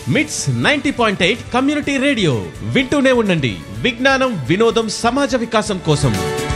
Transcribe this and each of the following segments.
మిట్స్ ninety point eight community radio వింటూనే ఉండండి విజ్ఞానం వినోదం సమాజ వికాసం కోసం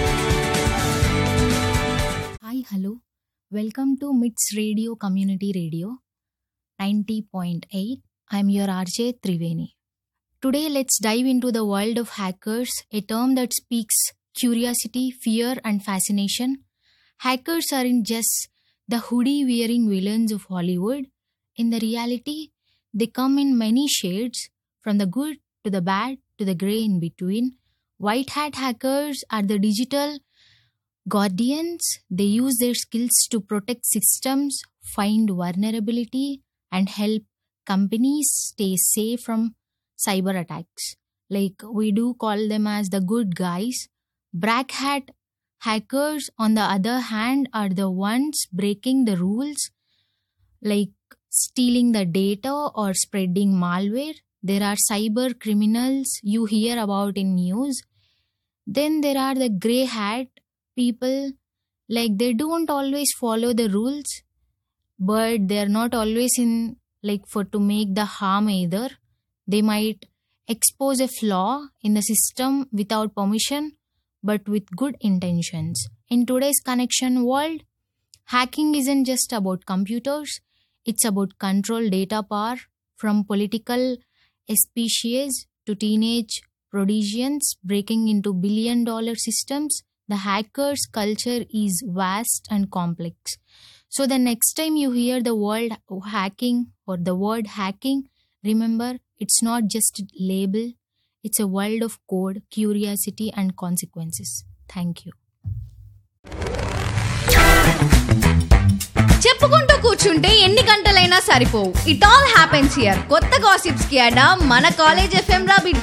hi hello welcome to MITS radio community radio ninety point eight I'm your RJ Triveni today let's dive into the world of hackers a term that speaks curiosity fear and fascination hackers aren't just the hoodie wearing villains of Hollywood in the reality they come in many shades from the good to the bad to the grey in between white hat hackers are the digital Guardians, they use their skills to protect systems, find vulnerability, and help companies stay safe from cyber attacks. Like we do call them as the good guys. Black hat hackers, on the other hand, are the ones breaking the rules, like stealing the data or spreading malware. There are cyber criminals you hear about in news. Then there are the grey hat people like they don't always follow the rules but they're not always in like for to make the harm either they might expose a flaw in the system without permission but with good intentions in today's connection world hacking isn't just about computers it's about control data power from political species to teenage prodigians breaking into billion dollar systems the hacker's culture is vast and complex. So, the next time you hear the word hacking or the word hacking, remember it's not just a label, it's a world of code, curiosity, and consequences. Thank you. చెప్పుకుంటూ కూర్చుంటే ఎన్ని గంటలైనా సరిపోవు it all happens here కొత్త gossips కి అడా మన college FM రా బిడ్డ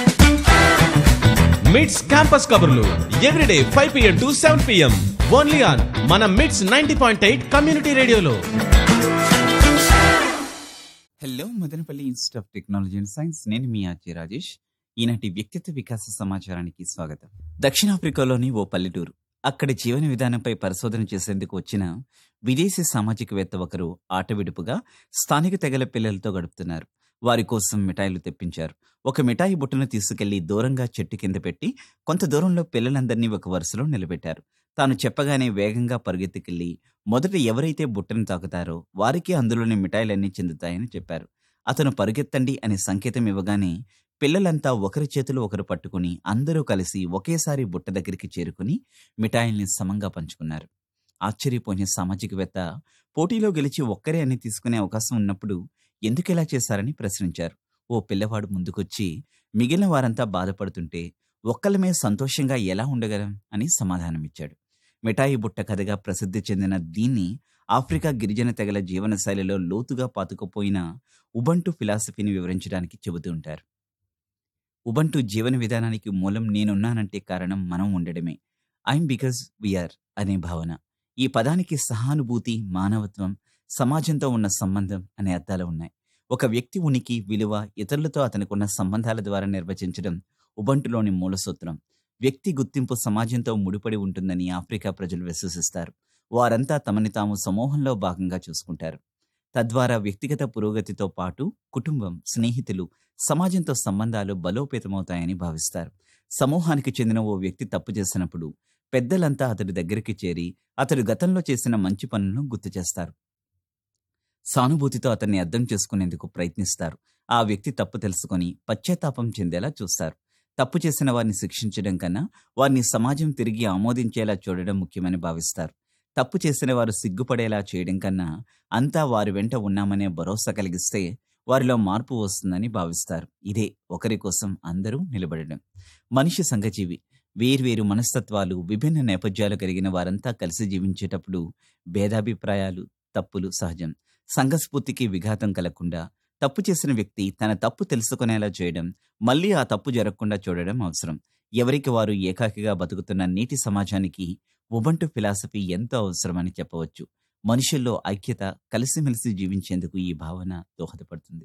మిట్స్ క్యాంపస్ కబుర్లు everyday five PM to seven PM only on మన MITS ninety point eight community రేడియోలో hello Madanapalle institute of technology and science నేను మీ ఆర్జే రాజేష్ ఈనాటి వ్యక్తిత్వ వికాస సమాచారానికి స్వాగతం దక్షిణాఫ్రికాలోని ఓ పల్లెటూరు అక్కడి జీవన విధానంపై పరిశోధన చేసేందుకు వచ్చిన విదేశీ సామాజికవేత్త ఒకరు ఆటవిడుపుగా స్థానిక తెగల పిల్లలతో గడుపుతున్నారు వారి కోసం మిఠాయిలు తెప్పించారు ఒక మిఠాయి బుట్టను తీసుకెళ్లి దూరంగా చెట్టు కింద పెట్టి కొంత దూరంలో పిల్లలందరినీ ఒక వరుసలో నిలబెట్టారు తాను చెప్పగానే వేగంగా పరుగెత్తుకెళ్లి మొదట ఎవరైతే బుట్టను తాకుతారో వారికి అందులోని మిఠాయిలన్నీ చెందుతాయని చెప్పారు అతను పరుగెత్తండి అనే సంకేతం ఇవ్వగానే పిల్లలంతా ఒకరి చేతులు ఒకరు పట్టుకుని అందరూ కలిసి ఒకేసారి బుట్ట దగ్గరికి చేరుకుని మిఠాయిల్ని సమంగా పంచుకున్నారు ఆశ్చర్యపోయిన సామాజికవేత్త పోటీలో గెలిచి ఒక్కరే అన్ని తీసుకునే అవకాశం ఉన్నప్పుడు ఎందుకిలా చేశారని ప్రశ్నించారు ఓ పిల్లవాడు ముందుకొచ్చి మిగిలిన వారంతా బాధపడుతుంటే ఒక్కలమే సంతోషంగా ఎలా ఉండగలం అని సమాధానమిచ్చాడు మిఠాయి బుట్ట కథగా ప్రసిద్ధి చెందిన దీన్ని ఆఫ్రికా గిరిజన తెగల జీవనశైలిలో లోతుగా పాతుకుపోయిన ఉబంటు ఫిలాసఫీని వివరించడానికి చెబుతూ ఉంటారు ఉబంటు జీవన విధానానికి మూలం నేనున్నానంటే కారణం మనం ఉండడమే ఐమ్ బికాజ్ వీఆర్ అనే భావన ఈ పదానికి సహానుభూతి మానవత్వం సమాజంతో ఉన్న సంబంధం అనే అర్థాలు ఉన్నాయి ఒక వ్యక్తి ఉనికి విలువ ఇతరులతో అతనికున్న సంబంధాల ద్వారా నిర్వచించడం ఉబంటులోని మూల సూత్రం వ్యక్తి గుర్తింపు సమాజంతో ముడిపడి ఉంటుందని ఆఫ్రికా ప్రజలు విశ్వసిస్తారు వారంతా తమని తాము సమూహంలో భాగంగా చూసుకుంటారు తద్వారా వ్యక్తిగత పురోగతితో పాటు కుటుంబం స్నేహితులు సమాజంతో సంబంధాలు బలోపేతమవుతాయని భావిస్తారు సమూహానికి చెందిన ఓ వ్యక్తి తప్పు చేసినప్పుడు పెద్దలంతా అతడి దగ్గరికి చేరి అతడు గతంలో చేసిన మంచి పనులను గుర్తు చేస్తారు సానుభూతితో అతన్ని అర్థం చేసుకునేందుకు ప్రయత్నిస్తారు ఆ వ్యక్తి తప్పు తెలుసుకొని పశ్చాత్తాపం చెందేలా చూస్తారు తప్పు చేసిన వారిని శిక్షించడం కన్నా వారిని సమాజం తిరిగి ఆమోదించేలా చూడడం ముఖ్యమని భావిస్తారు తప్పు చేసిన వారు సిగ్గుపడేలా చేయడం కన్నా అంతా వారి వెంట ఉన్నామనే భరోసా కలిగిస్తే వారిలో మార్పు వస్తుందని భావిస్తారు ఇదే ఒకరి కోసం అందరూ నిలబడడం మనిషి సంఘజీవి వేర్వేరు మనస్తత్వాలు విభిన్న నేపథ్యాలు కలిగిన వారంతా కలిసి జీవించేటప్పుడు భేదాభిప్రాయాలు తప్పులు సహజం సంఘస్ఫూర్తికి విఘాతం కలగకుండా తప్పు చేసిన వ్యక్తి తన తప్పు తెలుసుకునేలా చేయడం మళ్ళీ ఆ తప్పు జరగకుండా చూడడం అవసరం ఎవరికి వారు ఏకాకిగా బతుకుతున్న నీటి సమాజానికి ఉబంటు ఫిలాసఫీ ఎంతో అవసరమని చెప్పవచ్చు మనుషుల్లో ఐక్యత కలిసిమెలిసి జీవించేందుకు ఈ భావన దోహదపడుతుంది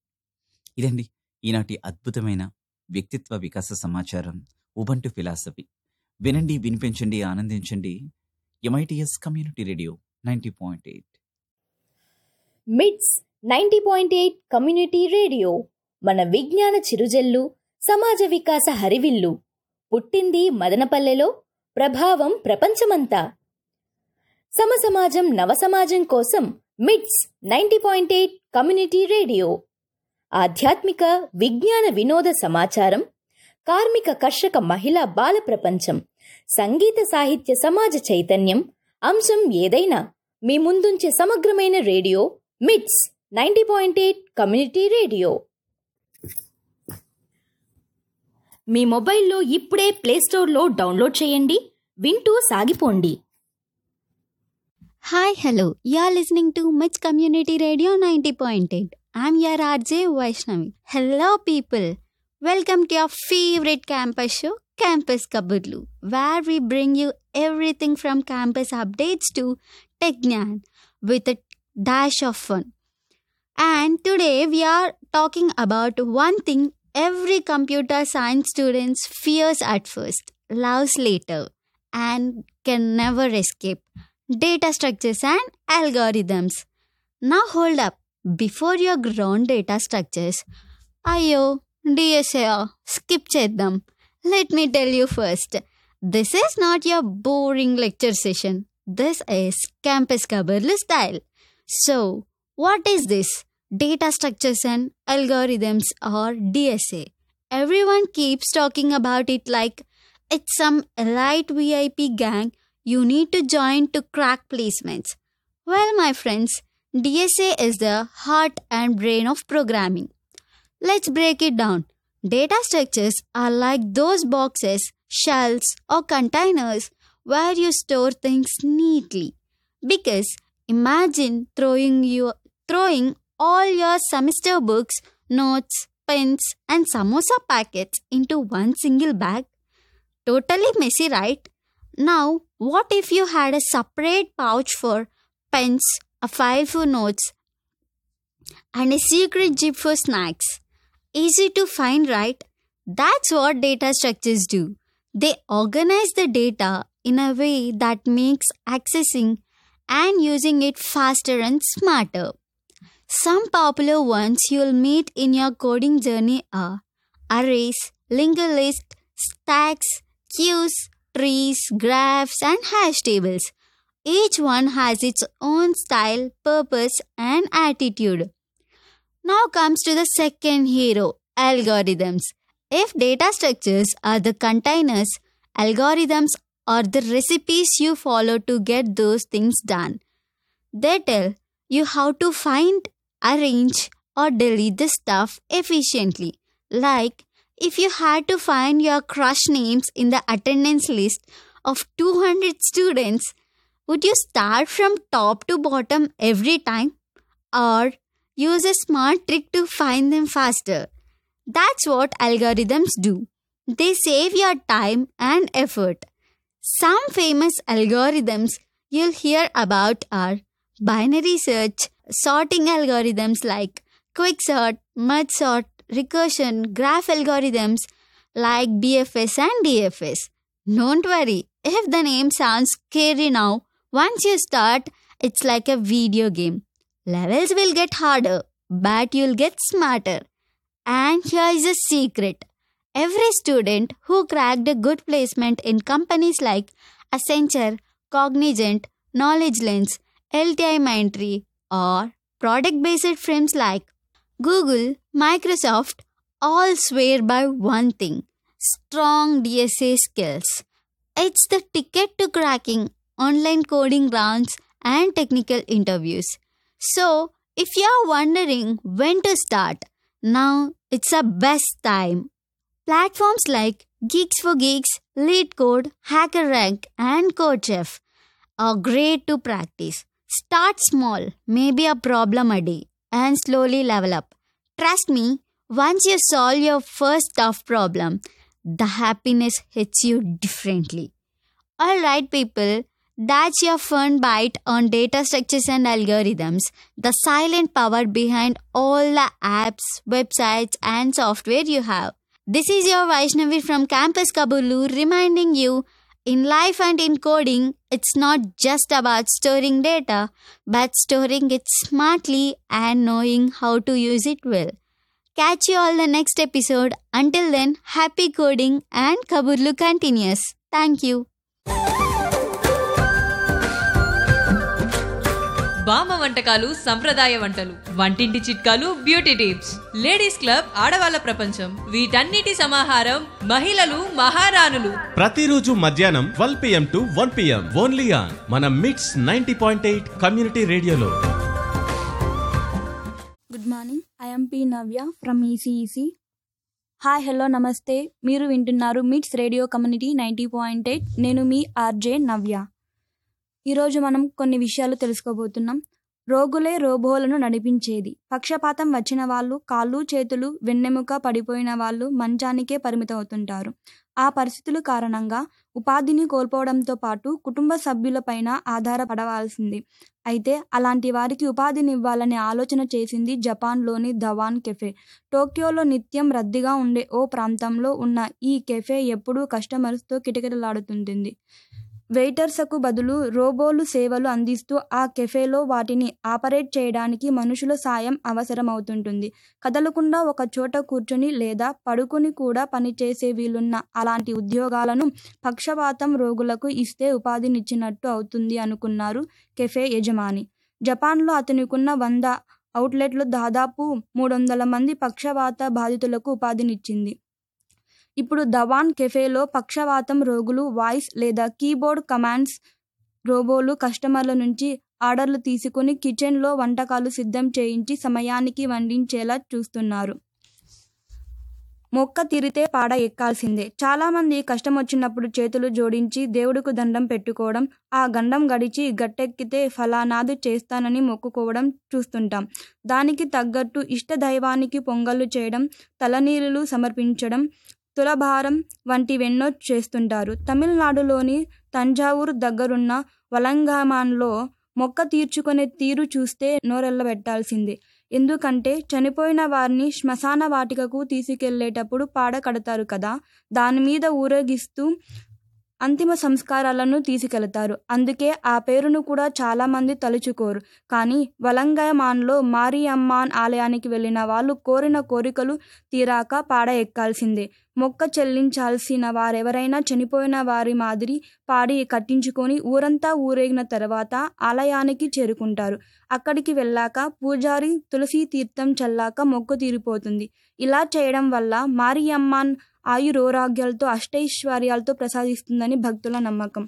ఇదండి ఈనాటి అద్భుతమైన వ్యక్తిత్వ వికాస సమాచారం ఉబంటు ఫిలాసఫీ వినండి వినిపించండి ఆనందించండి M I T S community radio ninety point eight MITS ninety point eight community radio మన విజ్ఞాన చిరుజల్లు సమాజ వికాస హరివిల్లు పుట్టింది మదనపల్లెలో ప్రభావం ప్రపంచమంతా సమసమాజం నవసమాజం కోసం MITS ninety point eight community radio ఆధ్యాత్మిక విజ్ఞాన వినోద సమాచారం కార్మిక కర్షక మహిళా బాల ప్రపంచం సంగీత సాహిత్య సమాజ చైతన్యం అంశం ఏదైనా మీ ముందుంచే సమగ్రమైన radio MITS ninety point eight community radio మీ మొబైల్లో ఇప్పుడే ప్లేస్టోర్లో డౌన్లోడ్ చేయండి వింటూ సాగిపోండి Hi, hello. You are listening to Mitch Community Radio 90.8. I'm your RJ Vaishnavi. Hello, people. Welcome to your favorite campus show, Campus Kabudlu, where we bring you everything from campus updates to tech gyan with a dash of fun. And today we are talking about one thing every computer science students fears at first, loves later, and can never escape data structures and algorithms. Now hold up. Before your ground data structures, అయ్యో డిఎస్ఏ skip చేద్దాం let me tell you first this is not your boring lecture session this is campus కబర్లు style so what is this data structures and algorithms or డిఎస్ఏ everyone keeps talking about it like it's some elite VIP gang you need to join to crack placements. Well, my friends, DSA is the heart and brain of programming. Let's break it down. Data structures are like those boxes, shells, or containers where you store things neatly. Because imagine throwing you throwing all your semester books, notes, pens, and samosa packets into one single bag. Totally messy, right? Now, what if you had a separate pouch for pens, a file for notes, and a secret zip for snacks? Easy to find, right? That's what data structures do. They organize the data in a way that makes accessing and using it faster and smarter. Some popular ones you'll meet in your coding journey are arrays, linked list, stacks, queues, trees, graphs, and hash tables. Each one has its own style, purpose, and attitude. Now comes to the second hero algorithms. If data structures are the containers, algorithms are the recipes you follow to get those things done. They tell you how to find, arrange, or delete the stuff efficiently. Like if you had to find your crush names in the attendance list of 200 students, would you start from top to bottom every time? Or use a smart trick to find them faster? That's what algorithms do. They save your time and effort. Some famous algorithms you'll hear about are binary search, sorting algorithms like quicksort, merge sort, recursion, graph algorithms like BFS and DFS. Don't worry, if the name sounds scary now, once you start, it's like a video game. Levels will get harder, but you'll get smarter. And here is a secret every student who cracked a good placement in companies like Accenture, Cognizant, Knowledge Lens, LTI Mindtree, or product based firms like Google, Microsoft all swear by one thing strong DSA skills. It's the ticket to cracking online coding rounds and technical interviews. So, if you're wondering when to start, now it's a best time. Platforms like Geeks for Geeks, Lead Code, HackerRank, and CodeChef are great to practice. Start small, maybe a problem a day, and slowly level up. Trust me, once you solve your first tough problem, the happiness hits you differently. Alright, people, that's your fun bite on data structures and algorithms, the silent power behind all the apps, websites, and software you have. This is your Vaishnavi from Campus Kabulu reminding you In life and in coding, it's not just about storing data, but storing it smartly and knowing how to use it well. Catch you all the next episode. Until then, happy coding and Kaburlu continues. Thank you. బామ్మ వంటకాలు సంప్రదాయ వంటలు వంటింటి చిట్కాలు beauty tips ladies club ఆడవాళ్ళ ప్రపంచం వీటన్నిటి సమాహారం మహిళలు మహారాణులు ప్రతిరోజు మధ్యాహ్నం twelve PM to one PM only on మన MITS ninety point eight community రేడియోలో good morning I'm P Navya from E C E C hi hello నమస్తే మీరు వింటున్నారు MITS radio community ninety point eight నేను మీ ఆర్జే నవ్య ఈరోజు మనం కొన్ని విషయాలు తెలుసుకోబోతున్నాం రోగులే రోబోలను నడిపించేది పక్షపాతం వచ్చిన వాళ్ళు కాళ్ళు చేతులు వెన్నెముక పడిపోయిన వాళ్ళు మంచానికే పరిమితం అవుతుంటారు ఆ పరిస్థితుల కారణంగా ఉపాధిని కోల్పోవడంతో పాటు కుటుంబ సభ్యులపైన ఆధారపడవలసింది అయితే అలాంటి వారికి ఉపాధినివ్వాలనే ఆలోచన చేసింది జపాన్లోని ధవాన్ కెఫే టోక్యోలో నిత్యం రద్దీగా ఉండే ఓ ప్రాంతంలో ఉన్న ఈ కెఫే ఎప్పుడూ కస్టమర్స్తో కిటకిటలాడుతుంటుంది వెయిటర్స్కు బదులు రోబోలు సేవలు అందిస్తూ ఆ కెఫేలో వాటిని ఆపరేట్ చేయడానికి మనుషుల సాయం అవసరమవుతుంటుంది కదలకుండా ఒక చోట కూర్చొని లేదా పడుకుని కూడా పనిచేసే వీలున్న అలాంటి ఉద్యోగాలను పక్షపాతం రోగులకు ఇస్తే ఉపాధినిచ్చినట్టు అవుతుంది అనుకున్నారు కెఫే యజమాని జపాన్లో అతనికున్న వంద అవుట్లెట్లు దాదాపు మూడు వందల మంది పక్షవాత బాధితులకు ఉపాధినిచ్చింది ఇప్పుడు దవాన్ కెఫేలో పక్షవాతం రోగులు వాయిస్ లేదా కీబోర్డ్ కమాండ్స్ రోబోలు కస్టమర్ల నుంచి ఆర్డర్లు తీసుకుని కిచెన్లో వంటకాలు సిద్ధం చేయించి సమయానికి వండించేలా చూస్తున్నారు మొక్క తిరితే పాడ ఎక్కాల్సిందే చాలామంది కష్టం వచ్చినప్పుడు చేతులు జోడించి దేవుడికి దండం పెట్టుకోవడం ఆ గండం గడిచి గట్టెక్కితే ఫలానాదు చేస్తానని మొక్కుకోవడం చూస్తుంటాం దానికి తగ్గట్టు ఇష్ట దైవానికి పొంగళ్ళు చేయడం తలనీళ్ళు సమర్పించడం తులభారం వంటివెన్నో చేస్తుంటారు తమిళనాడులోని తంజావూరు దగ్గరున్న వలంగామాన్లో మొక్క తీర్చుకునే తీరు చూస్తే నోరెళ్ళబెట్టాల్సిందే ఎందుకంటే చనిపోయిన వారిని శ్మశాన వాటికకు తీసుకెళ్లేటప్పుడు పాడ కడతారు కదా దాని మీద ఊరేగిస్తూ అంతిమ సంస్కారాలను తీసుకెళతారు అందుకే ఆ పేరును కూడా చాలామంది తలుచుకోరు కానీ వలంగమాన్లో మారియమ్మాన్ ఆలయానికి వెళ్ళిన వాళ్ళు కోరిన కోరికలు తీరాక పాడ ఎక్కాల్సిందే మొక్క చెల్లించాల్సిన వారెవరైనా చనిపోయిన వారి మాదిరి పాడి కట్టించుకొని ఊరంతా ఊరేగిన తర్వాత ఆలయానికి చేరుకుంటారు అక్కడికి వెళ్ళాక పూజారి తులసి తీర్థం చల్లాక మొక్కు తీరిపోతుంది ఇలా చేయడం వల్ల మారియమ్మాన్ ఆయురోరాగ్యాలతో అష్టైశ్వర్యాలతో ప్రసాదిస్తుందని భక్తుల నమ్మకం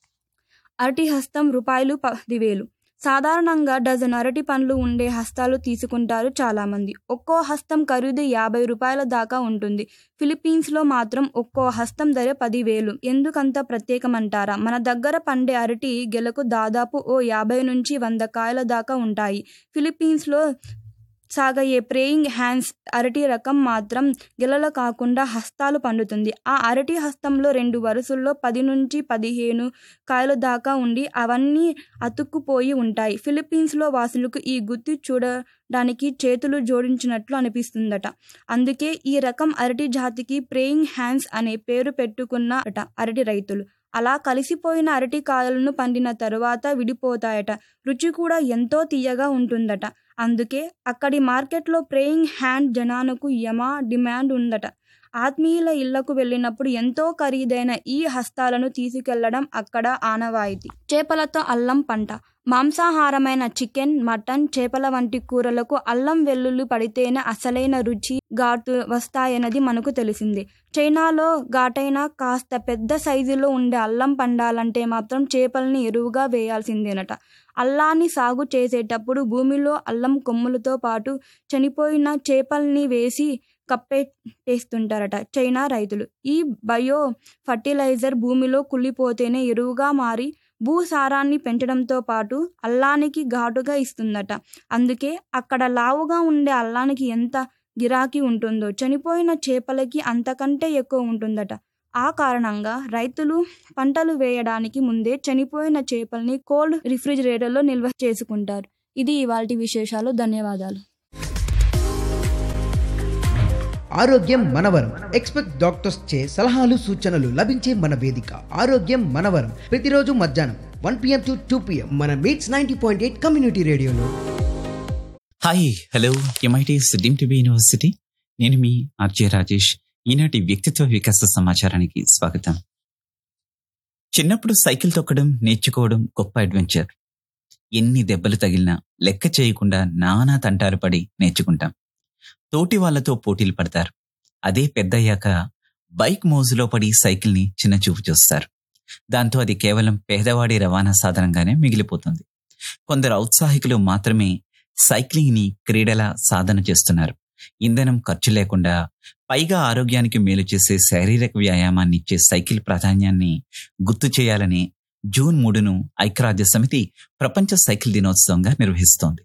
అరటి హస్తం రూపాయలు పదివేలు సాధారణంగా డజన్ అరటి పండ్లు ఉండే హస్తాలు తీసుకుంటారు చాలామంది ఒక్కో హస్తం ఖరీదు యాభై రూపాయల దాకా ఉంటుంది ఫిలిప్పీన్స్లో మాత్రం ఒక్కో హస్తం ధర పదివేలు ఎందుకంత ప్రత్యేకమంటారా మన దగ్గర పండే అరటి గెలకు దాదాపు ఓ యాభై నుంచి వంద కాయల దాకా ఉంటాయి ఫిలిప్పీన్స్లో సాగయ్యే ప్రేయింగ్ హ్యాండ్స్ అరటి రకం మాత్రం గెలల కాకుండా హస్తాలు పండుతుంది ఆ అరటి హస్తంలో రెండు వరుసల్లో పది నుంచి పదిహేను కాయలు దాకా ఉండి అవన్నీ అతుక్కుపోయి ఉంటాయి ఫిలిప్పీన్స్లో వాసులకు ఈ గుత్తి చూడడానికి చేతులు జోడించినట్లు అనిపిస్తుందట అందుకే ఈ రకం అరటి జాతికి ప్రేయింగ్ హ్యాండ్స్ అనే పేరు పెట్టుకున్నట అరటి రైతులు అలా కలిసిపోయిన అరటి కాయలను పండిన తరువాత విడిపోతాయట రుచి కూడా ఎంతో తీయగా ఉంటుందట అందుకే అక్కడి మార్కెట్లో ప్రేయింగ్ హ్యాండ్ జనాలకు యమా డిమాండ్ ఉందట ఆత్మీయుల ఇళ్లకు వెళ్ళినప్పుడు ఎంతో ఖరీదైన ఈ హస్తాలను తీసుకెళ్లడం అక్కడ ఆనవాయితీ చేపలతో అల్లం పంట మాంసాహారమైన చికెన్ మటన్ చేపల వంటి కూరలకు అల్లం వెల్లుల్లి పడితేనే అసలైన రుచి ఘాటు వస్తాయన్నది మనకు తెలిసిందే చైనాలో ఘాటైన కాస్త పెద్ద సైజులో ఉండే అల్లం పండాలంటే మాత్రం చేపల్ని ఎరువుగా వేయాల్సిందేనట అల్లాన్ని సాగు చేసేటప్పుడు భూమిలో అల్లం కొమ్ములతో పాటు చనిపోయిన చేపల్ని వేసి కప్పెట్టేస్తుంటారట చైనా రైతులు ఈ బయో ఫర్టిలైజర్ భూమిలో కుళ్ళిపోతేనే ఎరువుగా మారి భూసారాన్ని పెంచడంతో పాటు అల్లానికి ఘాటుగా ఇస్తుందట అందుకే అక్కడ లావుగా ఉండే అల్లానికి ఎంత గిరాకీ ఉంటుందో చనిపోయిన చేపలకి అంతకంటే ఎక్కువ ఉంటుందట ఆ కారణంగా రైతులు పంటలు వేయడానికి ముందే చనిపోయిన చేపల్ని కోల్డ్ రిఫ్రిజిరేటర్లో నిల్వ చేసుకుంటారు ఇది ఇవాల్టి విశేషాలు ధన్యవాదాలు ఆరోగ్యం మనవరం ఎక్స్పెక్ట్ డాక్టర్స్ చే సలహాలు సూచనలు లభించే మన వేదిక ఆరోగ్యం మనవరం ప్రతిరోజు మధ్యాహ్నం one PM to two PM మన MITS ninety point eight community రేడియోలో hi hello M I T S deemed to be university నేను మీ ఆర్జే రాజేష్ ఈనాటి వ్యక్తిత్వ వికాస సమాచారానికి స్వాగతం చిన్నప్పుడు సైకిల్ తొక్కడం నేర్చుకోవడం గొప్ప అడ్వెంచర్ ఎన్ని దెబ్బలు తగిలినా లెక్క చేయకుండా నానా తంటాలు పడి నేర్చుకుంటాం తోటి వాళ్ళతో పోటీలు పడతారు అదే పెద్దయ్యాక బైక్ మోజులో పడి సైకిల్ని చిన్న చూపు చూస్తారు దాంతో అది కేవలం పేదవాడి రవాణా సాధనంగానే మిగిలిపోతుంది కొందరు ఔత్సాహికులు మాత్రమే సైక్లింగ్ ని క్రీడలా సాధన చేస్తున్నారు ఇంధనం ఖర్చు లేకుండా పైగా ఆరోగ్యానికి మేలు చేసే శారీరక వ్యాయామాన్ని ఇచ్చే సైకిల్ ప్రాధాన్యాన్ని గుర్తు చేయాలని జూన్ మూడును ఐక్యరాజ్య సమితి ప్రపంచ సైకిల్ దినోత్సవంగా నిర్వహిస్తోంది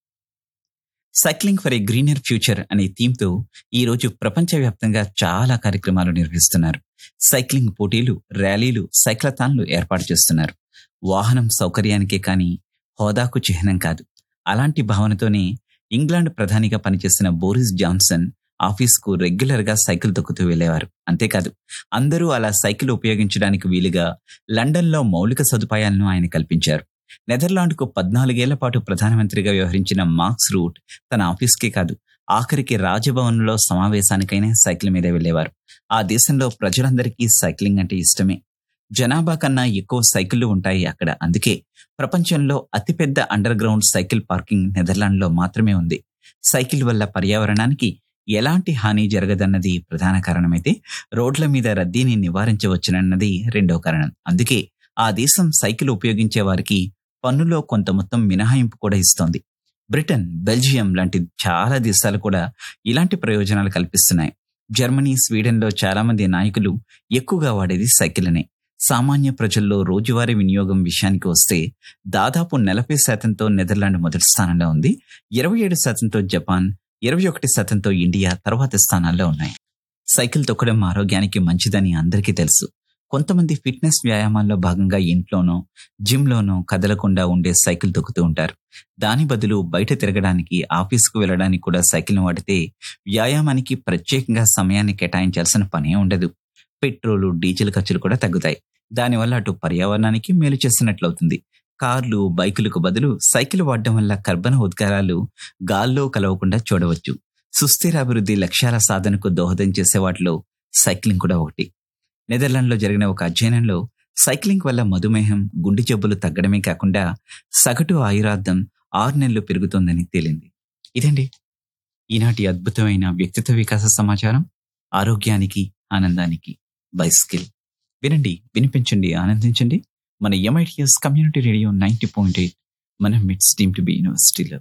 cycling for a greener future అనే థీమ్తో ఈ రోజు ప్రపంచవ్యాప్తంగా చాలా కార్యక్రమాలు నిర్వహిస్తున్నారు సైక్లింగ్ పోటీలు ర్యాలీలు సైక్లథాన్లు ఏర్పాటు చేస్తున్నారు వాహనం సౌకర్యానికే కానీ హోదాకు చిహ్నం కాదు అలాంటి భావనతోనే ఇంగ్లాండ్ ప్రధానిగా పనిచేసిన బోరిస్ జాన్సన్ ఆఫీస్ కు రెగ్యులర్ గా సైకిల్ తొక్కుతూ వెళ్లేవారు అంతేకాదు అందరూ అలా సైకిల్ ఉపయోగించడానికి వీలుగా లండన్ లో మౌలిక సదుపాయాలను ఆయన కల్పించారు నెదర్లాండ్కు పద్నాలుగేళ్ల పాటు ప్రధానమంత్రిగా వ్యవహరించిన మార్క్స్ రూట్ తన ఆఫీస్కే కాదు ఆఖరికి రాజభవన్లో సమావేశానికైనా సైకిల్ మీద వెళ్లేవారు ఆ దేశంలో ప్రజలందరికీ సైక్లింగ్ అంటే ఇష్టమే జనాభా కన్నా ఎక్కువ సైకిళ్లు ఉంటాయి అక్కడ అందుకే ప్రపంచంలో అతిపెద్ద అండర్ గ్రౌండ్ సైకిల్ పార్కింగ్ నెదర్లాండ్లో మాత్రమే ఉంది సైకిల్ వల్ల పర్యావరణానికి ఎలాంటి హాని జరగదన్నది ప్రధాన కారణమైతే రోడ్ల మీద రద్దీని నివారించవచ్చునన్నది రెండో కారణం అందుకే ఆ దేశం సైకిల్ ఉపయోగించే వారికి పన్నులో కొంత మొత్తం మినహాయింపు కూడా ఇస్తోంది బ్రిటన్ బెల్జియం లాంటి చాలా దేశాలు కూడా ఇలాంటి ప్రయోజనాలు కల్పిస్తున్నాయి జర్మనీ స్వీడన్లో చాలా మంది నాయకులు ఎక్కువగా వాడేది సైకిల్నే సామాన్య ప్రజల్లో రోజువారీ వినియోగం విషయానికి వస్తే దాదాపు నలభై శాతంతో నెదర్లాండ్ మొదటి స్థానంలో ఉంది ఇరవై ఏడు శాతంతో జపాన్ ఇరవై ఒకటి శాతంతో ఇండియా తర్వాతి స్థానాల్లో ఉన్నాయి సైకిల్ తొక్కడం ఆరోగ్యానికి మంచిదని అందరికీ తెలుసు కొంతమంది ఫిట్నెస్ వ్యాయామాల్లో భాగంగా ఇంట్లోనో జిమ్లోనో కదలకుండా ఉండే సైకిల్ తొక్కుతూ ఉంటారు దాని బదులు బయట తిరగడానికి ఆఫీస్కు వెళ్ళడానికి కూడా సైకిల్ను వాడితే వ్యాయామానికి ప్రత్యేకంగా సమయాన్ని కేటాయించాల్సిన పనే ఉండదు పెట్రోలు డీజిల్ ఖర్చులు కూడా తగ్గుతాయి దానివల్ల అటు పర్యావరణానికి మేలు చేస్తున్నట్లవుతుంది కార్లు బైకులకు బదులు సైకిల్ వాడడం వల్ల కర్బన ఉద్గారాలు గాల్లో కలవకుండా చూడవచ్చు సుస్థిర అభివృద్ధి లక్ష్యాల సాధనకు దోహదం చేసే వాటిలో సైక్లింగ్ కూడా ఒకటి నెదర్లాండ్లో జరిగిన ఒక అధ్యయనంలో సైక్లింగ్ వల్ల మధుమేహం గుండె జబ్బులు తగ్గడమే కాకుండా సగటు ఆయురార్థం ఆరు నెలలు పెరుగుతోందని తేలింది ఇదండి ఈనాటి అద్భుతమైన వ్యక్తిత్వ వికాస సమాచారం ఆరోగ్యానికి ఆనందానికి బైస్కిల్ వినండి వినిపించండి ఆనందించండి మన M I T S community radio ninety point eight మన మిడ్స్ టీమ్ టు బి యూనివర్సిటీలో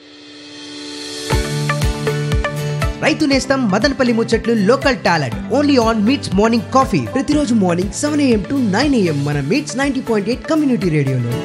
రైతు నేస్తం మదనపల్లి ముచ్చట్లు local talent only on MITS morning coffee ప్రతిరోజు morning seven AM to nine AM మన MITS ninety point eight community రేడియోలో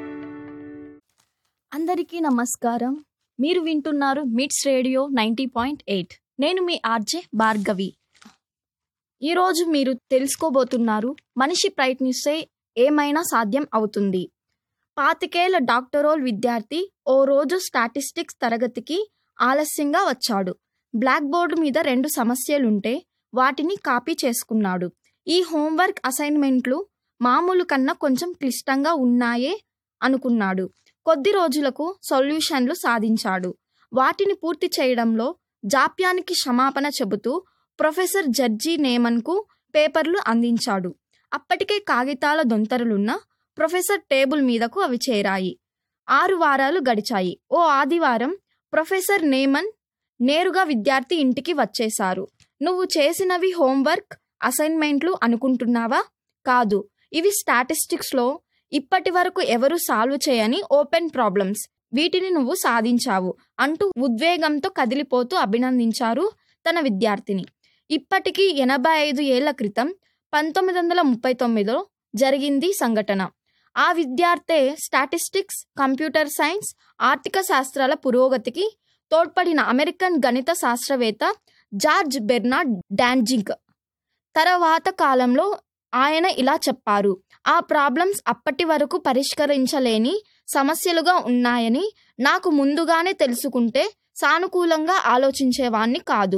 అందరికీ నమస్కారం మీరు వింటున్నారు MITS radio ninety point eight నేను మీ ఆర్జే భార్గవి ఈరోజు మీరు తెలుసుకోబోతున్నారు మనిషి ప్రయత్నిస్తే ఏమైనా సాధ్యం అవుతుంది పాతికేళ్ల డాక్టరోల్ విద్యార్థి ఓ రోజు స్టాటిస్టిక్స్ తరగతికి ఆలస్యంగా వచ్చాడు బ్లాక్ బోర్డు మీద రెండు సమస్యలుంటే వాటిని కాపీ చేసుకున్నాడు ఈ హోంవర్క్ అసైన్మెంట్లు మామూలు కన్నా కొంచెం క్లిష్టంగా ఉన్నాయే అనుకున్నాడు కొద్ది రోజులకు సొల్యూషన్లు సాధించాడు వాటిని పూర్తి చేయడంలో జాప్యానికి క్షమాపణ చెబుతూ ప్రొఫెసర్ జడ్జి నేమన్కు పేపర్లు అందించాడు అప్పటికే కాగితాల దొంతరలున్న ప్రొఫెసర్ టేబుల్ మీదకు అవి చేరాయి ఆరు వారాలు గడిచాయి ఓ ఆదివారం ప్రొఫెసర్ నేమన్ నేరుగా విద్యార్థి ఇంటికి వచ్చేశారు నువ్వు చేసినవి హోంవర్క్ అసైన్మెంట్లు అనుకుంటున్నావా కాదు ఇవి స్టాటిస్టిక్స్లో ఇప్పటి వరకు ఎవరు సాల్వ్ చేయని ఓపెన్ ప్రాబ్లమ్స్ వీటిని నువ్వు సాధించావు అంటూ ఉద్వేగంతో కదిలిపోతూ అభినందించారు తన విద్యార్థిని ఇప్పటికీ ఎనభై ఐదు ఏళ్ల క్రితం పంతొమ్మిది వందల ముప్పై తొమ్మిదిలో జరిగింది సంఘటన ఆ విద్యార్థే స్టాటిస్టిక్స్ కంప్యూటర్ సైన్స్ ఆర్థిక శాస్త్రాల పురోగతికి తోడ్పడిన అమెరికన్ గణిత శాస్త్రవేత్త జార్జ్ బెర్నార్డ్ డాన్జింగ్ తర్వాత కాలంలో ఆయన ఇలా చెప్పారు ఆ ప్రాబ్లమ్స్ అప్పటి వరకు పరిష్కరించలేని సమస్యలుగా ఉన్నాయని నాకు ముందుగానే తెలుసుకుంటే సానుకూలంగా ఆలోచించేవాణ్ణి కాదు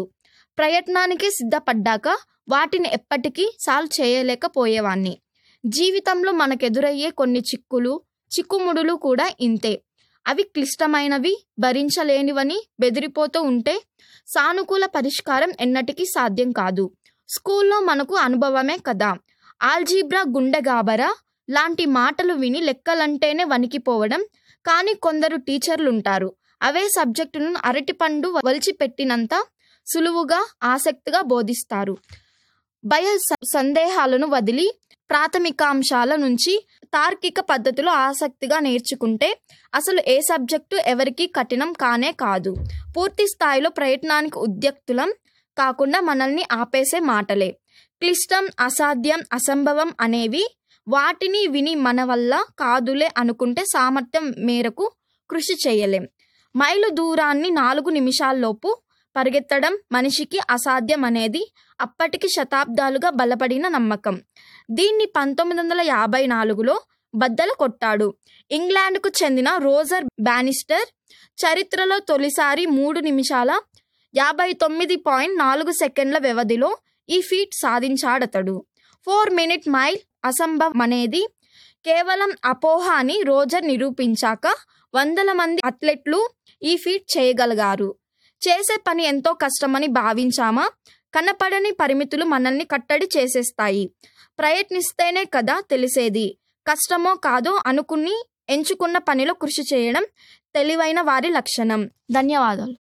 ప్రయత్నానికి సిద్ధపడ్డాక వాటిని ఎప్పటికీ సాల్వ్ చేయలేకపోయేవాణ్ణి జీవితంలో మనకెదురయ్యే కొన్ని చిక్కులు చిక్కుముడులు కూడా ఇంతే అవి క్లిష్టమైనవి భరించలేనివని బెదిరిపోతూ ఉంటే సానుకూల పరిష్కారం ఎన్నటికీ సాధ్యం కాదు స్కూల్లో మనకు అనుభవమే కదా ఆల్జీబ్రా గుండె గాబరా లాంటి మాటలు విని లెక్కలంటేనే వణికిపోవడం కానీ కొందరు టీచర్లుంటారు అవే సబ్జెక్టును అరటిపండు వలిచిపెట్టినంత సులువుగా ఆసక్తిగా బోధిస్తారు భయ స- సందేహాలను వదిలి ప్రాథమికాంశాల నుంచి తార్కిక పద్ధతిలో ఆసక్తిగా నేర్చుకుంటే అసలు ఏ సబ్జెక్టు ఎవరికీ కఠినం కానే కాదు పూర్తి స్థాయిలో ప్రయత్నానికి ఉద్యక్తులం కాకుండా మనల్ని ఆపేసే మాటలే క్లిష్టం అసాధ్యం అసంభవం అనేవి వాటిని విని మన వల్ల కాదులే అనుకుంటే సామర్థ్యం మేరకు కృషి చేయలేం మైలు దూరాన్ని నాలుగు నిమిషాల్లోపు పరిగెత్తడం మనిషికి అసాధ్యం అనేది అప్పటికి శతాబ్దాలుగా బలపడిన నమ్మకం దీన్ని పంతొమ్మిది వందల యాభై నాలుగులో బద్దలు కొట్టాడు ఇంగ్లాండ్కు చెందిన రోజర్ బ్యానిస్టర్ చరిత్రలో తొలిసారి మూడు నిమిషాల యాభై తొమ్మిది పాయింట్ నాలుగు సెకండ్ల వ్యవధిలో ఈ ఫీట్ సాధించాడతడు ఫోర్ మినిట్ మైల్ అసంభవం అనేది కేవలం అపోహ అని రోజర్ నిరూపించాక వందల మంది అథ్లెట్లు ఈ ఫీట్ చేయగలిగారు చేసే పని ఎంతో కష్టమని భావించామా కనపడని పరిమితులు మనల్ని కట్టడి చేసేస్తాయి ప్రయత్నిస్తేనే కదా తెలిసేది కష్టమో కాదో అనుకుని ఎంచుకున్న పనిలో కృషి చేయడం తెలివైన వారి లక్షణం ధన్యవాదాలు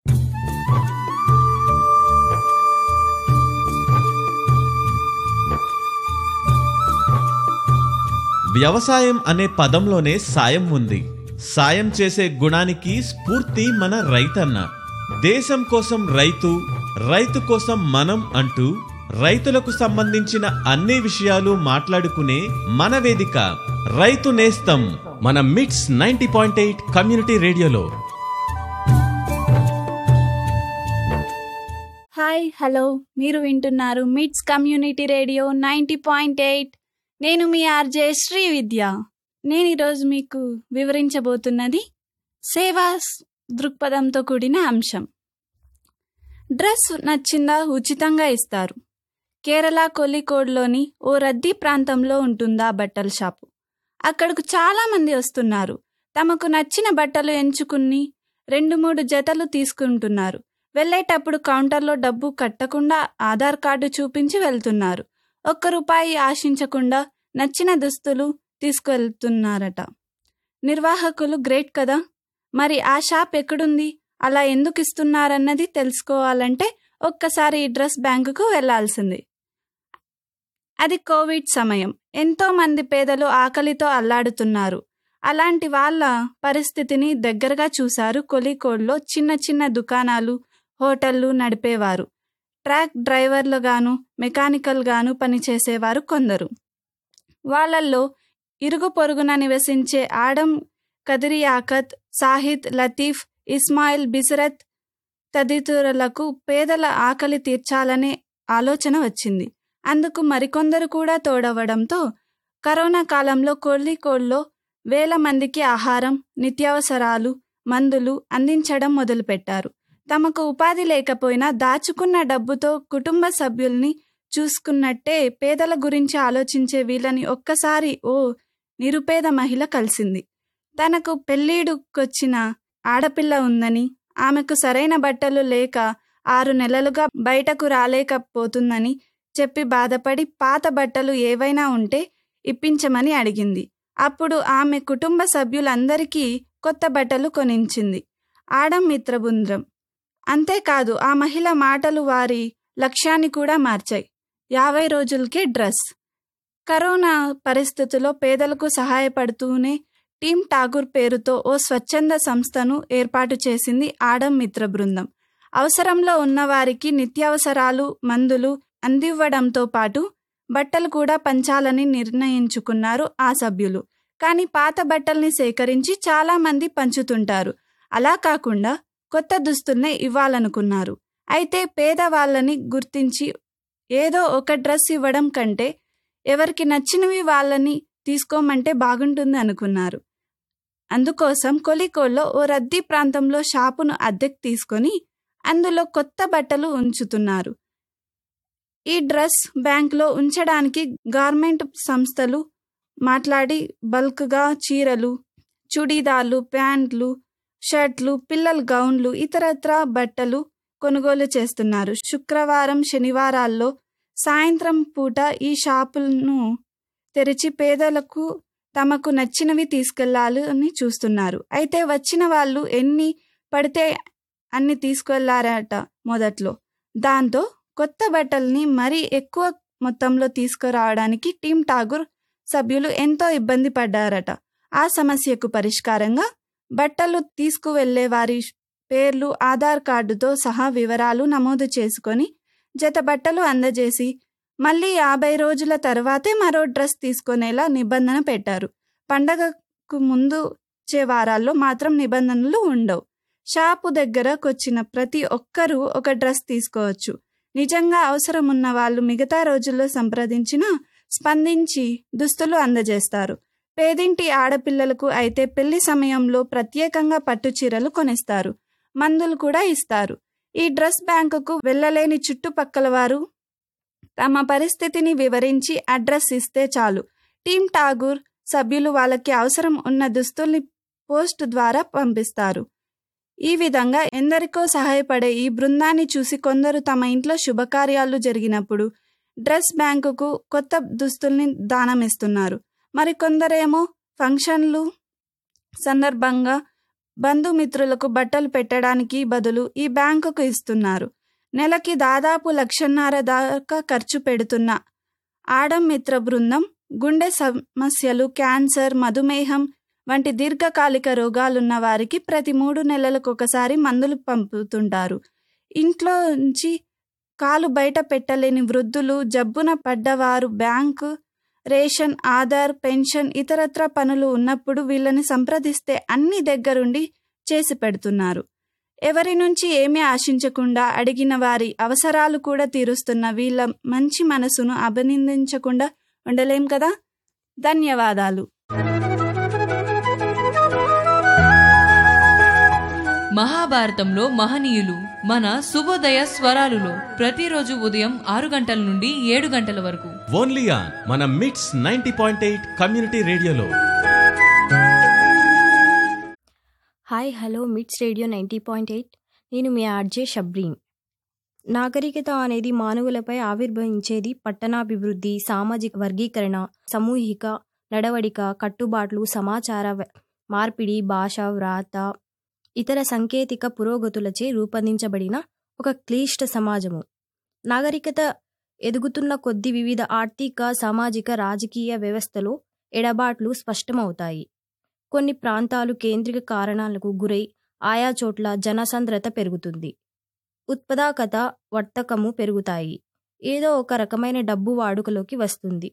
వ్యవసాయం అనే పదంలోనే సాయం ఉంది సాయం చేసే గుణానికి స్ఫూర్తి మన రైతన్న దేశం కోసం రైతు రైతు కోసం మనం అంటూ రైతులకు సంబంధించిన అన్ని విషయాలు మాట్లాడుకునే మన వేదిక రైతు నేస్తం మన MITS ninety point eight community రేడియోలో హాయ్ హలో మీరు వింటున్నారు MITS community radio ninety point eight నేను మీ ఆర్జే శ్రీ విద్య నేను ఈరోజు మీకు వివరించబోతున్నది సేవా స్- దృక్పథంతో కూడిన అంశం డ్రెస్ నచ్చిందా ఉచితంగా ఇస్తారు కేరళ కొల్లికోడ్లోని ఓ రద్దీ ప్రాంతంలో ఉంటుందా బట్టల షాపు అక్కడకు చాలా మంది వస్తున్నారు తమకు నచ్చిన బట్టలు ఎంచుకుని రెండు మూడు జతలు తీసుకుంటున్నారు వెళ్ళేటప్పుడు కౌంటర్లో డబ్బు కట్టకుండా ఆధార్ కార్డు చూపించి వెళ్తున్నారు ఒక్క రూపాయి ఆశించకుండా నచ్చిన దుస్తులు తీసుకువెళ్తున్నారట నిర్వాహకులు గ్రేట్ కదా మరి ఆ షాప్ ఎక్కడుంది అలా ఎందుకు ఇస్తున్నారన్నది తెలుసుకోవాలంటే ఒక్కసారి ఈ డ్రెస్ బ్యాంకుకు వెళ్లాల్సింది అది కోవిడ్ సమయం ఎంతో మంది పేదలు ఆకలితో అల్లాడుతున్నారు అలాంటి వాళ్ళ పరిస్థితిని దగ్గరగా చూశారు కొలికోడ్లో చిన్న చిన్న దుకాణాలు హోటళ్లు నడిపేవారు ట్రాక్ డ్రైవర్లుగాను మెకానికల్గాను పనిచేసేవారు కొందరు వాళ్ళల్లో ఇరుగు పొరుగున నివసించే ఆడం కదిరియాకత్ సాహిద్ లతీఫ్ ఇస్మాయిల్ బిసరత్ తదితరులకు పేదల ఆకలి తీర్చాలనే ఆలోచన వచ్చింది అందుకు మరికొందరు కూడా తోడవడంతో కరోనా కాలంలో కోళ్ళికోడ్లో వేల మందికి ఆహారం నిత్యావసరాలు మందులు అందించడం మొదలుపెట్టారు తమకు ఉపాధి లేకపోయినా దాచుకున్న డబ్బుతో కుటుంబ సభ్యుల్ని చూసుకున్నట్టే పేదల గురించి ఆలోచించే వీళ్ళని ఒక్కసారి ఓ నిరుపేద మహిళ కలిసింది తనకు పెళ్ళీడుకొచ్చిన ఆడపిల్ల ఉందని ఆమెకు సరైన బట్టలు లేక ఆరు నెలలుగా బయటకు రాలేకపోతుందని చెప్పి బాధపడి పాత బట్టలు ఏవైనా ఉంటే ఇప్పించమని అడిగింది అప్పుడు ఆమె కుటుంబ సభ్యులందరికీ కొత్త బట్టలు కొనించింది ఆడం మిత్రబృందం అంతేకాదు ఆ మహిళ మాటలు వారి లక్ష్యాన్ని కూడా మార్చాయి యాభై రోజులకే డ్రెస్ కరోనా పరిస్థితుల్లో పేదలకు సహాయపడుతూనే టీమ్ ఠాగూర్ పేరుతో ఓ స్వచ్ఛంద సంస్థను ఏర్పాటు చేసింది ఆడం మిత్ర బృందం అవసరంలో ఉన్నవారికి నిత్యావసరాలు మందులు అందివ్వడంతో పాటు బట్టలు కూడా పంచాలని నిర్ణయించుకున్నారు ఆ సభ్యులు కానీ పాత బట్టల్ని సేకరించి చాలా మంది పంచుతుంటారు అలా కాకుండా కొత్త దుస్తుల్నే ఇవ్వాలనుకున్నారు అయితే పేదవాళ్ళని గుర్తించి ఏదో ఒక డ్రెస్ ఇవ్వడం కంటే ఎవరికి నచ్చినవి వాళ్ళని తీసుకోమంటే బాగుంటుంది అనుకున్నారు అందుకోసం కొలికోల్లో ఓ రద్దీ ప్రాంతంలో షాపును అద్దెకు తీసుకొని అందులో కొత్త బట్టలు ఉంచుతున్నారు ఈ డ్రెస్ బ్యాంక్లో ఉంచడానికి గార్మెంట్ సంస్థలు మాట్లాడి బల్క్గా చీరలు చుడీదార్లు ప్యాంట్లు షర్ట్లు పిల్లల గౌన్లు ఇతరత్ర బట్టలు కొనుగోలు చేస్తున్నారు శుక్రవారం శనివారాల్లో సాయంత్రం పూట ఈ షాపులను తెరిచి పేదలకు తమకు నచ్చినవి తీసుకెళ్లాలి అని చూస్తున్నారు అయితే వచ్చిన వాళ్ళు ఎన్ని పడితే అన్ని తీసుకెళ్లారట మొదట్లో దాంతో కొత్త బట్టల్ని మరీ ఎక్కువ మొత్తంలో తీసుకురావడానికి టీమ్ ఠాగూర్ సభ్యులు ఎంతో ఇబ్బంది పడ్డారట ఆ సమస్యకు పరిష్కారంగా బట్టలు తీసుకువెళ్లే వారి పేర్లు ఆధార్ కార్డుతో సహా వివరాలు నమోదు చేసుకొని జత బట్టలు అందజేసి మళ్ళీ యాభై రోజుల తర్వాతే మరో డ్రెస్ తీసుకునేలా నిబంధన పెట్టారు పండగకు ముందు వచ్చే వారాల్లో మాత్రం నిబంధనలు ఉండవు షాపు దగ్గరకొచ్చిన ప్రతి ఒక్కరూ ఒక డ్రెస్ తీసుకోవచ్చు నిజంగా అవసరం ఉన్న వాళ్ళు మిగతా రోజుల్లో సంప్రదించిన స్పందించి దుస్తులు అందజేస్తారు పేదింటి ఆడపిల్లలకు అయితే పెళ్లి సమయంలో ప్రత్యేకంగా పట్టు చీరలు కొనిస్తారు మందులు కూడా ఇస్తారు ఈ డ్రెస్ బ్యాంకుకు వెళ్ళలేని చుట్టుపక్కల వారు తమ పరిస్థితిని వివరించి అడ్రస్ ఇస్తే చాలు టీమ్ ఠాగూర్ సభ్యులు వాళ్ళకి అవసరం ఉన్న దుస్తుల్ని పోస్ట్ ద్వారా పంపిస్తారు ఈ విధంగా ఎందరికో సహాయపడే ఈ బృందాన్ని చూసి కొందరు తమ ఇంట్లో శుభకార్యాలు జరిగినప్పుడు డ్రెస్ బ్యాంకుకు కొత్త దుస్తుల్ని దానమిస్తున్నారు మరికొందరేమో ఫంక్షన్లు సందర్భంగా బంధుమిత్రులకు బట్టలు పెట్టడానికి బదులు ఈ బ్యాంకుకు ఇస్తున్నారు నెలకి దాదాపు లక్షన్నర దాకా ఖర్చు పెడుతున్న ఆడం మిత్ర బృందం గుండె సమస్యలు క్యాన్సర్ మధుమేహం వంటి దీర్ఘకాలిక రోగాలున్న వారికి ప్రతి మూడు నెలలకు ఒకసారి మందులు పంపుతుంటారు ఇంట్లో నుంచి కాలు బయట పెట్టలేని వృద్ధులు జబ్బున పడ్డవారు బ్యాంకు రేషన్ ఆధార్ పెన్షన్ ఇతరత్ర పనులు ఉన్నప్పుడు వీళ్ళని సంప్రదిస్తే అన్ని దగ్గరుండి చేసి పెడుతున్నారు ఎవరి నుంచి ఏమీ ఆశించకుండా అడిగిన వారి అవసరాలు కూడా తీరుస్తున్న వీళ్ళ మంచి మనసును అభినందించకుండా ఉండలేం కదా ధన్యవాదాలు మహాభారతంలో మహనీయులు మన శుభోదయ స్వరాలులో ప్రతిరోజు ఉదయం ఆరు గంటల నుండి ఏడు గంటల వరకు ఓన్లీ ఆన్ మన MITS ninety point eight community రేడియోలో hi hello MITS radio ninety point eight నేను మీ ఆర్జే షబ్రీన్ నాగరికత అనేది మానవులపై ఆవిర్భవించేది పట్టణాభివృద్ధి సామాజిక వర్గీకరణ సమూహిక నడవడిక కట్టుబాట్లు సమాచార వ- మార్పిడి భాష వ్రాత ఇతర సాంకేతిక పురోగతులచే రూపొందించబడిన ఒక క్లిష్ట సమాజము నాగరికత ఎదుగుతున్న కొద్ది వివిధ ఆర్థిక సామాజిక రాజకీయ వ్యవస్థలో ఎడబాట్లు స్పష్టమవుతాయి కొన్ని ప్రాంతాలు కేంద్రిక కారణాలకు గురై ఆయా చోట్ల జనసాంద్రత పెరుగుతుంది ఉత్పాదకత వర్తకము పెరుగుతాయి ఏదో ఒక రకమైన డబ్బు వాడుకలోకి వస్తుంది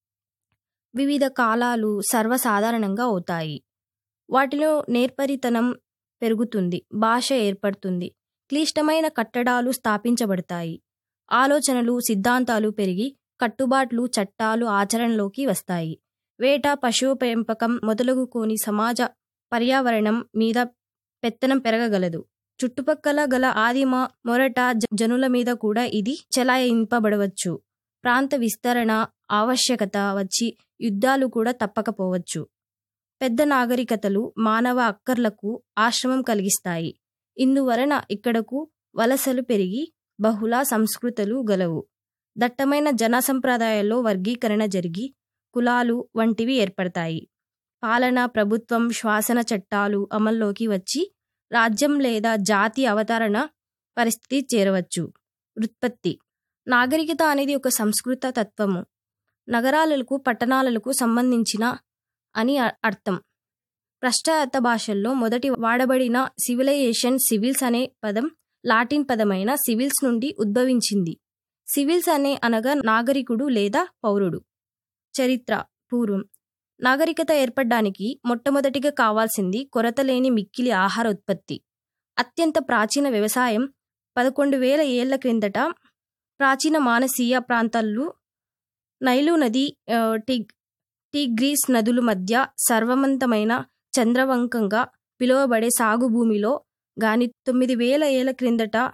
వివిధ కాలాలు సర్వసాధారణంగా అవుతాయి వాటిలో నేర్పరితనం పెరుగుతుంది భాష ఏర్పడుతుంది క్లిష్టమైన కట్టడాలు స్థాపించబడతాయి ఆలోచనలు సిద్ధాంతాలు పెరిగి కట్టుబాట్లు చట్టాలు ఆచరణలోకి వస్తాయి వేట పశువు పెంపకం మొదలగుకోని సమాజ పర్యావరణం మీద పెత్తనం పెరగగలదు చుట్టుపక్కల గల ఆదిమ మొరట జ- జనుల మీద కూడా ఇది చెలాయింపబడవచ్చు ప్రాంత విస్తరణ ఆవశ్యకత వచ్చి యుద్ధాలు కూడా తప్పకపోవచ్చు పెద్ద నాగరికతలు మానవ అక్కర్లకు ఆశ్రమం కలిగిస్తాయి ఇందువలన ఇక్కడకు వలసలు పెరిగి బహుళ సంస్కృతులు గలవు దట్టమైన జన సంప్రదాయాల్లో వర్గీకరణ జరిగి కులాలు వంటివి ఏర్పడతాయి పాలన ప్రభుత్వం శ్వాసన చట్టాలు అమల్లోకి వచ్చి రాజ్యం లేదా జాతి అవతరణ పరిస్థితి చేరవచ్చు ఉత్పత్తి నాగరికత అనేది ఒక సంస్కృత తత్వము నగరాలకు పట్టణాలకు సంబంధించిన అని అ- అర్థం పాశ్చాత్య భాషల్లో మొదటి వాడబడిన సివిలైజేషన్ సివిల్స్ అనే పదం లాటిన్ పదమైన సివిల్స్ నుండి ఉద్భవించింది సివిల్స్ అనే అనగా నాగరికుడు లేదా పౌరుడు చరిత్ర పూర్వం నాగరికత ఏర్పడడానికి మొట్టమొదటిగా కావాల్సింది కొరత లేని మిక్కిలి ఆహార ఉత్పత్తి అత్యంత ప్రాచీన వ్యవసాయం పదకొండు వేల ఏళ్ల క్రిందట ప్రాచీన మానసీయ ప్రాంతాల్లో నైలు నది ఆ, టిగ్ టిగ్రీస్ నదుల మధ్య సర్వమంతమైన చంద్రవంకంగా పిలువబడే సాగు భూమిలో గాని తొమ్మిది వేల ఏళ్ల క్రిందట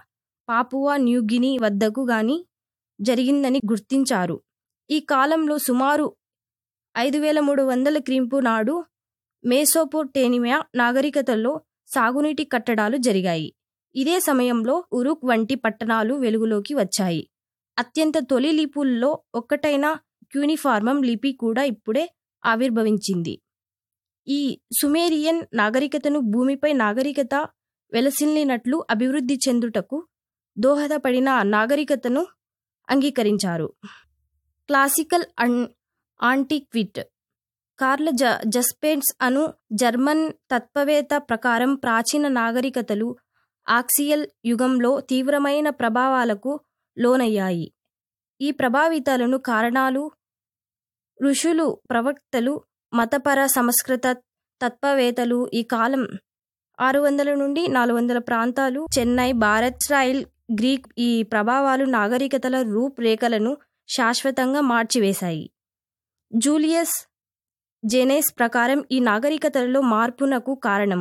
పాపువా న్యూగిని వద్దకు గాని జరిగిందని గుర్తించారు ఈ కాలంలో సుమారు ఐదు వేల మూడు వందల క్రీంపు నాడు మేసోపోటేనియా నాగరికతల్లో సాగునీటి కట్టడాలు జరిగాయి ఇదే సమయంలో ఉరుక్ వంటి పట్టణాలు వెలుగులోకి వచ్చాయి అత్యంత తొలి లిపుల్లో ఒక్కటైన క్యూనిఫార్మం లిపి కూడా ఇప్పుడే ఆవిర్భవించింది ఈ సుమేరియన్ నాగరికతను భూమిపై నాగరికత వెలసిల్లినట్లు అభివృద్ధి చెందుటకు దోహదపడిన నాగరికతను అంగీకరించారు క్లాసికల్ అన్ ఆంటిక్విట్ కార్ల జ జస్పెన్స్ అను జర్మన్ తత్వవేత్త ప్రకారం ప్రాచీన నాగరికతలు ఆక్సియల్ యుగంలో తీవ్రమైన ప్రభావాలకు లోనయ్యాయి ఈ ప్రభావితాలను కారణాలు ఋషులు ప్రవక్తలు మతపర సంస్కృత తత్వవేత్తలు ఈ కాలం ఆరు వందల నుండి నాలుగు వందల ప్రాంతాలు చెన్నై భారత్ స్టైల్ గ్రీక్ ఈ ప్రభావాలు నాగరికతల రూపురేఖలను శాశ్వతంగా మార్చివేశాయి జూలియస్ జెనేస్ ప్రకారం ఈ నాగరికతలలో మార్పునకు కారణం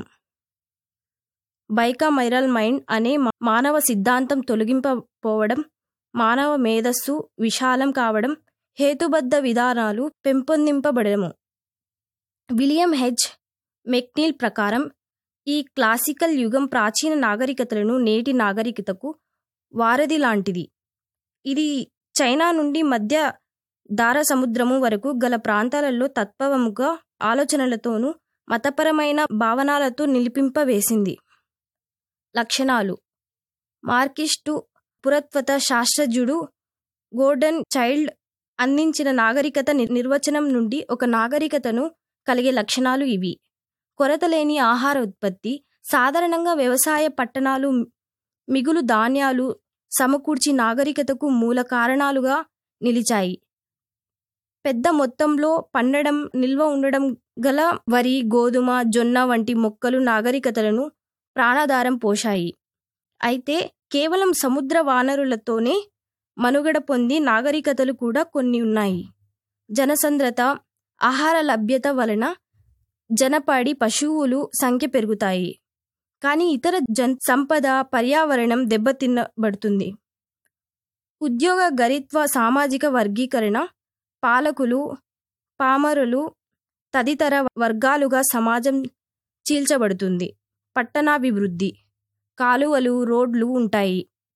బైకామైరల్ మైండ్ అనే మా- మానవ సిద్ధాంతం తొలగింపపోవడం మానవ మేధస్సు విశాలం కావడం హేతుబద్ధ విధానాలు పెంపొందింపబడము విలియం హెచ్ మెక్నీల్ ప్రకారం ఈ క్లాసికల్ యుగం ప్రాచీన నాగరికతలను నేటి నాగరికతకు వారధి లాంటిది ఇది చైనా నుండి మధ్య దార సముద్రము వరకు గల ప్రాంతాలలో తత్వముగా ఆలోచనలతోనూ మతపరమైన భావనాలతో నిలిపింపవేసింది లక్షణాలు మార్కిస్టు పురత్వత శాస్త్రజ్ఞుడు గోర్డన్ చైల్డ్ అందించిన నాగరికత ని- నిర్వచనం నుండి ఒక నాగరికతను కలిగే లక్షణాలు ఇవి కొరత లేని ఆహార ఉత్పత్తి సాధారణంగా వ్యవసాయ పట్టణాలు మిగులు ధాన్యాలు సమకూర్చి నాగరికతకు మూల కారణాలుగా నిలిచాయి పెద్ద మొత్తంలో పండడం నిల్వ ఉండడం గల వరి గోధుమ జొన్న వంటి మొక్కలు నాగరికతలను ప్రాణాధారం పోశాయి అయితే కేవలం సముద్ర వానరులతోనే మనుగడ పొంది నాగరికతలు కూడా కొన్ని ఉన్నాయి జనసంద్రత ఆహార లభ్యత వలన జనపడి పశువులు సంఖ్య పెరుగుతాయి కానీ ఇతర జన్ సంపద పర్యావరణం దెబ్బతిన్నబడుతుంది ఉద్యోగ గరిత్వ సామాజిక వర్గీకరణ పాలకులు పామరులు తదితర వర్గాలుగా సమాజం చీల్చబడుతుంది పట్టణాభివృద్ధి కాలువలు రోడ్లు ఉంటాయి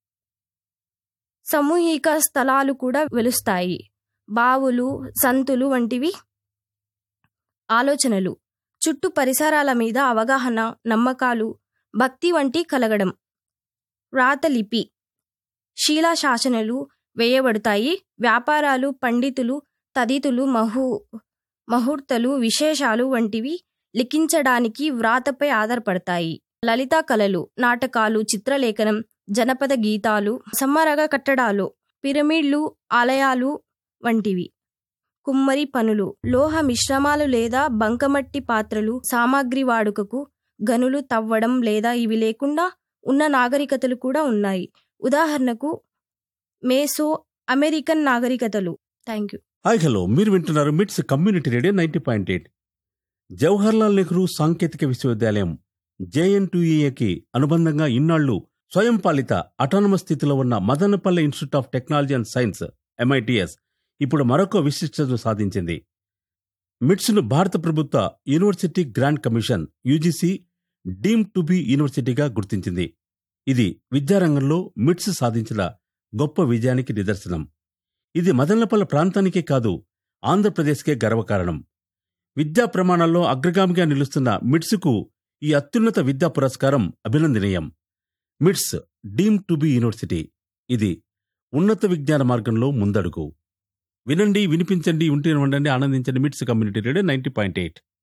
సామూహిక స్థలాలు కూడా వెలుస్తాయి బావులు సంతులు వంటివి ఆలోచనలు చుట్టూ పరిసరాల మీద అవగాహన నమ్మకాలు భక్తి వంటి కలగడం వ్రాతలిపి శీలాశాసనలు వేయబడతాయి వ్యాపారాలు పండితులు తదితులు మహు ముహూర్తలు విశేషాలు వంటివి లిఖించడానికి వ్రాతపై ఆధారపడతాయి లలితా కళలు నాటకాలు చిత్రలేఖనం జనపద గీతాలు సమ్మరగ కట్టడాలు పిరమిడ్లు ఆలయాలు వంటివి కుమ్మరి పనులు లోహ మిశ్రమాలు లేదా బంకమట్టి పాత్రలు సామాగ్రి వాడుకకు గనులు తవ్వడం లేదా ఇవి లేకుండా ఉన్న నాగరికతలు కూడా ఉన్నాయి ఉదాహరణకు మేసో అమెరికన్ నాగరికతలు థ్యాంక్ యూ హాయ్ హలో మీరు వింటున్నారు MITS community radio ninety point eight Jawaharlal Nehru సాంకేతిక విశ్వవిద్యాలయం జేఎన్టీఏకి అనుబంధంగా ఇన్నాళ్లు స్వయం పాలిత అటానమస్ స్థితిలో ఉన్న Madanapalle institute of technology and science M I T S ఇప్పుడు మరొక విశిష్టతను సాధించింది మిట్స్ను భారత ప్రభుత్వ university grant commission UGC deemed to be యూనివర్సిటీగా గుర్తించింది ఇది విద్యారంగంలో మిట్స్ సాధించిన గొప్ప విజయానికి నిదర్శనం ఇది మదనపల్లె ప్రాంతానికే కాదు ఆంధ్రప్రదేశ్కే గర్వకారణం విద్యా ప్రమాణాల్లో అగ్రగామిగా నిలుస్తున్న మిట్స్కు ఈ అత్యున్నత విద్యా పురస్కారం అభినందనీయం మిట్స్ డీమ్ టు బి యూనివర్సిటీ ఇది ఉన్నత విజ్ఞాన మార్గంలో ముందడుగు వినండి వినిపించండి ఉంటే ఉండండి ఆనందించండి MITS community radio ninety point eight